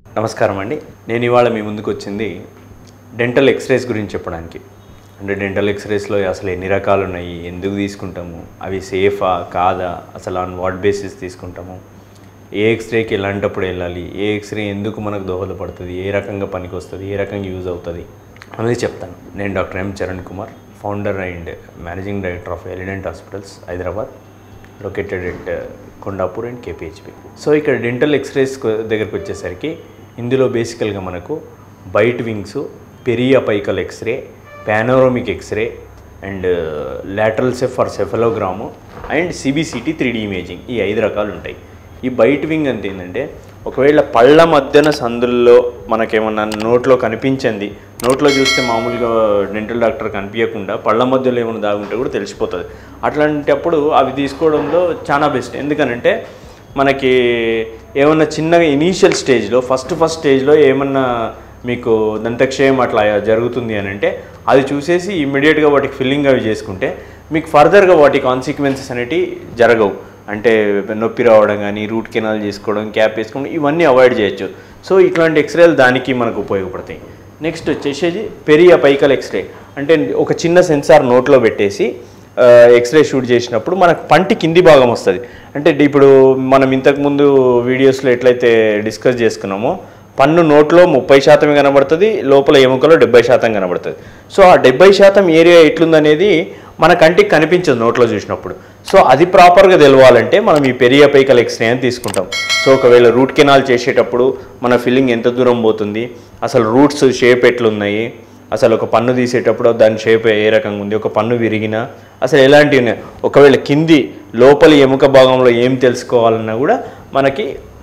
నమస్కారం అండి నేను ఇవాళ మీ ముందుకు వచ్చింది డెంటల్ ఎక్స్రేస్ గురించి చెప్పడానికి అంటే డెంటల్ ఎక్స్రేస్లో అసలు ఎన్ని రకాలు ఉన్నాయి ఎందుకు తీసుకుంటాము అవి సేఫా కాదా అసలు ఆన్ వాట్ బేసిస్ తీసుకుంటాము ఏ ఎక్స్రేకి ఎలాంటప్పుడు వెళ్ళాలి ఏ ఎక్స్రే ఎందుకు మనకు దోహదపడుతుంది ఏ రకంగా పనికి వస్తుంది ఏ రకంగా యూజ్ అవుతుంది అనేది చెప్తాను నేను doctor M Charan Kumar founder and managing director of Elident hospitals Hyderabad located at Kondapur and KPHB so ఇక్కడ డెంటల్ ఎక్స్రేస్ దగ్గరకు వచ్చేసరికి ఇందులో బేసికల్గా మనకు bite wings periapical X-ray panoramic X-ray and lateral ceph for cephalogram and CBCT three imaging ఈ ఐదు రకాలు ఉంటాయి ఈ బైట్ వింగ్ అంటే ఏంటంటే ఒకవేళ పళ్ళ మధ్యన సందుల్లో మనకేమన్నా నోట్లో కనిపించింది నోట్లో చూస్తే మామూలుగా డెంటల్ డాక్టర్ కనిపించకుండా పళ్ళ మధ్యలో ఏమైనా దాగుంటే కూడా తెలిసిపోతుంది అట్లాంటప్పుడు అవి తీసుకోవడంలో చాలా బెస్ట్ ఎందుకనంటే మనకి ఏమన్నా చిన్నగా ఇనీషియల్ స్టేజ్లో ఫస్ట్ ఫస్ట్ స్టేజ్లో ఏమన్నా మీకు దంతక్షయం అట్లా జరుగుతుంది అని అంటే అది చూసేసి ఇమ్మీడియట్గా వాటికి ఫిల్లింగ్ అవి చేసుకుంటే మీకు ఫర్దర్గా వాటి కాన్సిక్వెన్సెస్ అనేటివి జరగవు అంటే నొప్పి రావడం కానీ రూట్ కెనాల్ చేసుకోవడం క్యాప్ వేసుకోవడం ఇవన్నీ అవాయిడ్ చేయొచ్చు సో ఇట్లాంటి ఎక్స్రేలు దానికి మనకు ఉపయోగపడతాయి నెక్స్ట్ వచ్చేసేది పెరియ పైకల్ ఎక్స్రే అంటే ఒక చిన్న సెన్సార్ నోట్లో పెట్టేసి ఆ, ఎక్స్రే షూట్ చేసినప్పుడు మనకు పంటి కింది భాగం వస్తుంది అంటే ఇప్పుడు మనం ఇంతకుముందు వీడియోస్లో ఎట్లయితే డిస్కస్ చేసుకున్నామో పన్ను నోట్లో ముప్పై శాతమే కనబడుతుంది లోపల ఎముకలో డెబ్బై శాతం కనబడుతుంది సో ఆ డెబ్బై శాతం ఏరియా ఎట్లుందనేది మన కంటికి కనిపించదు నోట్లో చూసినప్పుడు సో అది ప్రాపర్గా తెలవాలంటే మనం ఈ పెరియపైకల్ ఎక్స్రే అని తీసుకుంటాం సో ఒకవేళ రూట్ కెనాల్ చేసేటప్పుడు మన ఫిల్లింగ్ ఎంత దూరం పోతుంది అసలు రూట్స్ షేప్ ఎట్లున్నాయి అసలు ఒక పన్ను తీసేటప్పుడు దాని షేప్ ఏ రకంగా ఉంది ఒక పన్ను విరిగినా అసలు ఎలాంటివి ఉన్నాయి ఒకవేళ కింది లోపలి ఎముక భాగంలో ఏం తెలుసుకోవాలన్నా కూడా మనకి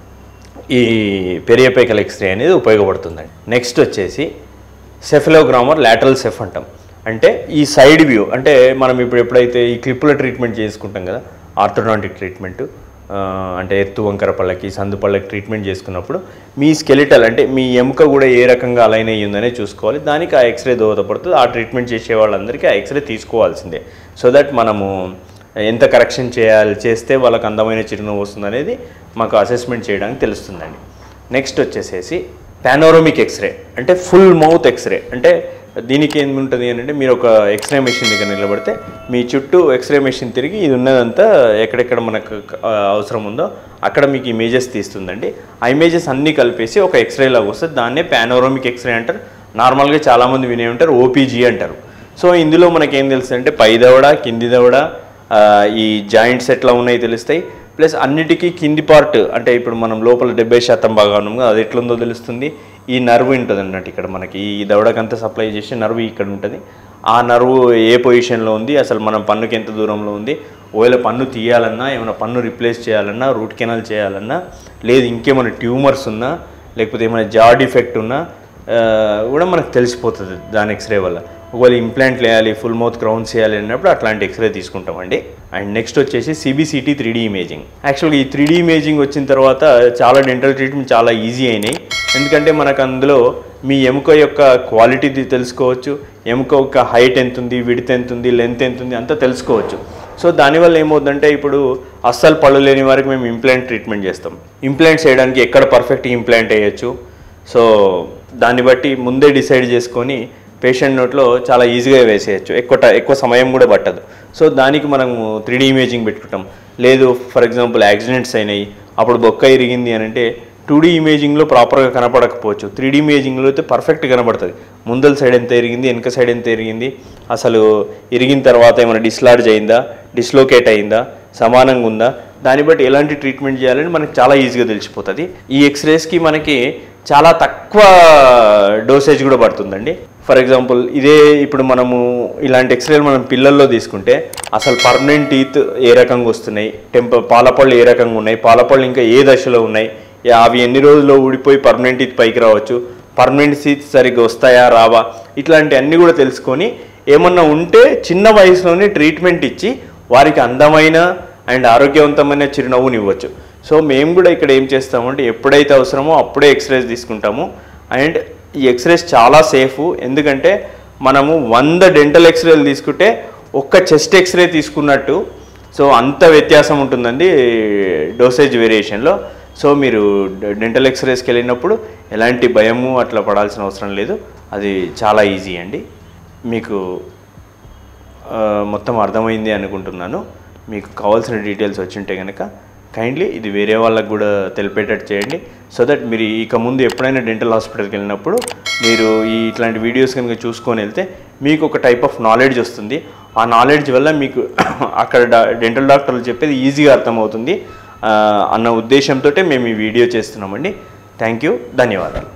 ఈ పెరియపైకల్ ఎక్స్రే అనేది ఉపయోగపడుతుందండి నెక్స్ట్ వచ్చేసి సెఫలోగ్రామర్ లాటరల్ సెఫ్ అంటాం అంటే ఈ సైడ్ వ్యూ అంటే మనం ఇప్పుడు ఎప్పుడైతే ఈ క్లిప్పుల ట్రీట్మెంట్ చేసుకుంటాం కదా ఆర్థోడాంటిక్ ట్రీట్మెంట్ అంటే ఎత్తు వంకర పళ్ళకి సందు పళ్ళకి ట్రీట్మెంట్ చేసుకున్నప్పుడు మీ స్కెలిటల్ అంటే మీ ఎముక కూడా ఏ రకంగా అలైన్ అయ్యిందనే చూసుకోవాలి దానికి ఆ ఎక్స్రే దోహదపడుతుంది ఆ ట్రీట్మెంట్ చేసే వాళ్ళందరికీ ఆ ఎక్స్రే తీసుకోవాల్సిందే సో దట్ మనము ఎంత కరెక్షన్ చేయాలి చేస్తే వాళ్ళకి అందమైన చిరునవ్వు వస్తుంది అనేది మాకు అసెస్మెంట్ చేయడానికి తెలుస్తుందండి నెక్స్ట్ వచ్చేసేసి పానోరమిక్ ఎక్స్రే అంటే ఫుల్ మౌత్ ఎక్స్రే అంటే దీనికి ఏముంటుంది అని అంటే మీరు ఒక ఎక్స్రే మెషిన్ దగ్గర నిలబడితే మీ చుట్టూ ఎక్స్రే మెషిన్ తిరిగి ఇది ఉన్నదంతా ఎక్కడెక్కడ మనకు ఆ, అవసరం ఉందో అక్కడ మీకు ఇమేజెస్ తీస్తుందండి ఆ ఇమేజెస్ అన్నీ కలిపేసి ఒక ఎక్స్రే లాగా వస్తుంది దాన్నే పానోరమిక్ ఎక్స్రే అంటారు నార్మల్గా చాలామంది వినే ఉంటారు ఓపీజీ అంటారు సో ఇందులో మనకేం తెలుస్తుంది అంటే పై దవడ కింది దవడ ఆ, ఈ జాయింట్స్ ఎట్లా ఉన్నాయి తెలుస్తాయి ప్లస్ అన్నిటికీ కింది పార్ట్ అంటే ఇప్పుడు మనం లోపల డెబ్బై శాతం బాగా ఉన్నాం కదా అది ఎట్లుందో తెలుస్తుంది ఈ నర్వ్ ఉంటుంది అన్నట్టు ఇక్కడ మనకి ఈ దవడకంతా సప్లై చేసే నర్వ్ ఇక్కడ ఉంటుంది ఆ నర్వ్ ఏ పొజిషన్లో ఉంది అసలు మనం పన్నుకి ఎంత దూరంలో ఉంది ఒకవేళ పన్ను తీయాలన్నా ఏమైనా పన్ను రిప్లేస్ చేయాలన్నా రూట్ కెనాల్ చేయాలన్నా లేదు ఇంకేమైనా ట్యూమర్స్ ఉన్నా లేకపోతే ఏమైనా జా డిఫెక్ట్ ఉన్నా ఆ, కూడా మనకు తెలిసిపోతుంది దాని ఎక్స్రే వల్ల ఒకవేళ ఇంప్లాంట్ వేయాలి ఫుల్ మౌత్ క్రౌన్స్ చేయాలి అన్నప్పుడు అట్లాంటి ఎక్స్రే తీసుకుంటామండి అండ్ నెక్స్ట్ వచ్చేసి సిబిసిటీ త్రీ ఇమేజింగ్ యాక్చువల్గా ఈ త్రీ ఇమేజింగ్ వచ్చిన తర్వాత చాలా డెంటల్ ట్రీట్మెంట్ చాలా ఈజీ అయినాయి ఎందుకంటే మనకు అందులో మీ ఎముక యొక్క క్వాలిటీ తెలుసుకోవచ్చు ఎముక యొక్క హైట్ ఎంత ఉంది విడత్ ఎంత ఉంది లెంత్ ఎంత ఉంది అంతా తెలుసుకోవచ్చు సో దానివల్ల ఏమవుతుందంటే ఇప్పుడు అస్సలు పళ్ళు లేని వారికి మేము ఇంప్లాంట్ ట్రీట్మెంట్ చేస్తాం ఇంప్లాంట్స్ చేయడానికి ఎక్కడ పర్ఫెక్ట్ ఇంప్లాంట్ వేయచ్చు సో దాన్ని బట్టి ముందే డిసైడ్ చేసుకొని పేషెంట్ నోట్లో చాలా ఈజీగా వేసేయచ్చు ఎక్కువ ట- ఎక్కువ సమయం కూడా పట్టదు సో దానికి మనము త్రీ ఇమేజింగ్ పెట్టుకుంటాం లేదు ఫర్ ఎగ్జాంపుల్ యాక్సిడెంట్స్ అయినాయి అప్పుడు బొక్క ఇరిగింది అని అంటే టూ డీ ఇమేజింగ్లో ప్రాపర్గా కనపడకపోవచ్చు త్రీ డీ ఇమేజింగ్లో అయితే పర్ఫెక్ట్ కనపడుతుంది ముందల సైడ్ ఎంత ఇరిగింది వెనక సైడ్ ఎంత ఇరిగింది అసలు ఇరిగిన తర్వాత ఏమైనా డిస్లార్జ్ అయిందా డిస్లోకేట్ అయిందా సమానంగా ఉందా దాన్ని బట్టి ఎలాంటి ట్రీట్మెంట్ చేయాలని మనకి చాలా ఈజీగా తెలిసిపోతుంది ఈ ఎక్స్రేస్కి మనకి చాలా తక్కువ డోసేజ్ కూడా పడుతుందండి ఫర్ ఎగ్జాంపుల్ ఇదే ఇప్పుడు మనము ఇలాంటి ఎక్స్రేలు మనం పిల్లల్లో తీసుకుంటే అసలు పర్మనెంట్ టీత్ ఏ రకంగా వస్తున్నాయి టెంప పాలపళ్ళు ఏ రకంగా ఉన్నాయి పాలపళ్ళు ఇంకా ఏ దశలో ఉన్నాయి యా- అవి ఎన్ని రోజుల్లో ఊడిపోయి పర్మనెంట్ టీత్ పైకి రావచ్చు పర్మనెంట్ టీత్ సరిగ్గా వస్తాయా రావా ఇట్లాంటి అన్నీ కూడా తెలుసుకొని ఏమన్నా ఉంటే చిన్న వయసులోనే ట్రీట్మెంట్ ఇచ్చి వారికి అందమైన అండ్ ఆరోగ్యవంతమైన చిరునవ్వుని ఇవ్వచ్చు సో మేము కూడా ఇక్కడ ఏం చేస్తామంటే ఎప్పుడైతే అవసరమో అప్పుడే ఎక్స్రేస్ తీసుకుంటాము అండ్ ఈ ఎక్స్రేస్ చాలా సేఫ్ ఎందుకంటే మనము వంద డెంటల్ ఎక్స్రేలు తీసుకుంటే ఒక్క చెస్ట్ ఎక్స్రే తీసుకున్నట్టు సో అంత వ్యత్యాసం ఉంటుందండి డోసేజ్ వేరియేషన్లో సో మీరు డెంటల్ ఎక్స్రేస్కి వెళ్ళినప్పుడు ఎలాంటి భయము అట్లా పడాల్సిన అవసరం లేదు అది చాలా ఈజీ అండి మీకు ఆ, మొత్తం అర్థమైంది అనుకుంటున్నాను మీకు కావాల్సిన డీటెయిల్స్ వచ్చింటే కనుక కైండ్లీ ఇది వేరే వాళ్ళకు కూడా తెలిపేటట్టు చేయండి సో దట్ మీరు ఇక ముందు ఎప్పుడైనా డెంటల్ హాస్పిటల్కి వెళ్ళినప్పుడు మీరు ఈ ఇట్లాంటి వీడియోస్ కనుక చూసుకొని వెళ్తే మీకు ఒక టైప్ ఆఫ్ నాలెడ్జ్ వస్తుంది ఆ నాలెడ్జ్ వల్ల మీకు అక్కడ డా- డెంటల్ డాక్టర్లు చెప్పేది ఈజీగా అర్థమవుతుంది ఆ, అన్న ఉద్దేశంతో మేము ఈ వీడియో చేస్తున్నామండి థ్యాంక్ యూ ధన్యవాదాలు